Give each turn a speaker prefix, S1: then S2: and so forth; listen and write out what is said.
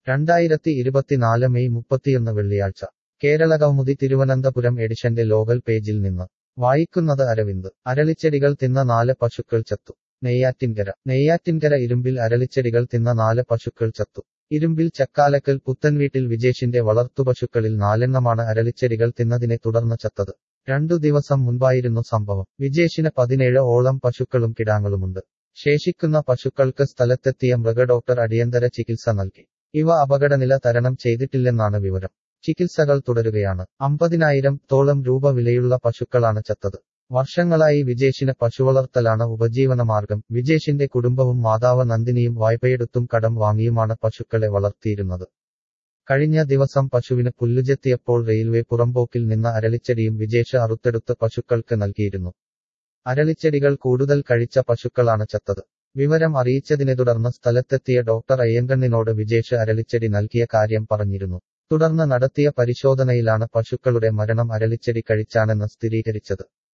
S1: രണ്ടായിരത്തി ഇരുപത്തിനാല് മെയ് മുപ്പത്തിയൊന്ന് വെള്ളിയാഴ്ച കേരള കൗമുദി തിരുവനന്തപുരം എഡിഷന്റെ ലോകൽ പേജിൽ നിന്ന് വായിക്കുന്നത് അരവിന്ദ് അരളിച്ചെടികൾ തിന്ന നാല് പശുക്കൾ ചത്തു നെയ്യാറ്റിൻകര നെയ്യാറ്റിൻകര ഇരുമ്പിൽ അരളിച്ചെടികൾ തിന്ന നാല് പശുക്കൾ ചത്തു ഇരുമ്പിൽ ചക്കാലക്കൽ പുത്തൻവീട്ടിൽ വിജേഷിന്റെ വളർത്തുപശുക്കളിൽ നാലെണ്ണമാണ് അരളിച്ചെടികൾ തിന്നതിനെ തുടർന്ന് ചത്തത് രണ്ടു ദിവസം മുൻപായിരുന്നു സംഭവം വിജേഷിന് പതിനേഴ് ഓളം പശുക്കളും കിടാങ്ങളുമുണ്ട് ശേഷിക്കുന്ന പശുക്കൾക്ക് സ്ഥലത്തെത്തിയ മൃഗഡോക്ടർ അടിയന്തര ചികിത്സ നൽകി ഇവ അപകടനില തരണം ചെയ്തിട്ടില്ലെന്നാണ് വിവരം ചികിത്സകൾ തുടരുകയാണ് അമ്പതിനായിരം തോളം രൂപ വിലയുള്ള പശുക്കളാണ് ചത്തത് വർഷങ്ങളായി വിജേഷിന് പശുവളർത്തലാണ് ഉപജീവനമാർഗം വിജേഷിന്റെ കുടുംബവും മാതാവ് നന്ദിനിയും വായ്പയെടുത്തും കടം വാങ്ങിയുമാണ് പശുക്കളെ വളർത്തിയിരുന്നത് കഴിഞ്ഞ ദിവസം പശുവിന് പുല്ലുചെത്തിയപ്പോൾ റെയിൽവേ പുറമ്പോക്കിൽ നിന്ന് അരളിച്ചെടിയും വിജേഷ് അറുത്തെടുത്ത് പശുക്കൾക്ക് നൽകിയിരുന്നു അരളിച്ചെടികൾ കൂടുതൽ കഴിച്ച പശുക്കളാണ് ചത്തത് വിവരം അറിയിച്ചതിനെ തുടർന്ന് സ്ഥലത്തെത്തിയ ഡോക്ടർ അയ്യങ്കണ്ണിനോട് വിജേഷ് അരളിച്ചെടി നൽകിയ കാര്യം പറഞ്ഞിരുന്നു തുടർന്ന് നടത്തിയ പരിശോധനയിലാണ് പശുക്കളുടെ മരണം അരളിച്ചെടി കഴിച്ചാണെന്ന് സ്ഥിരീകരിച്ചത്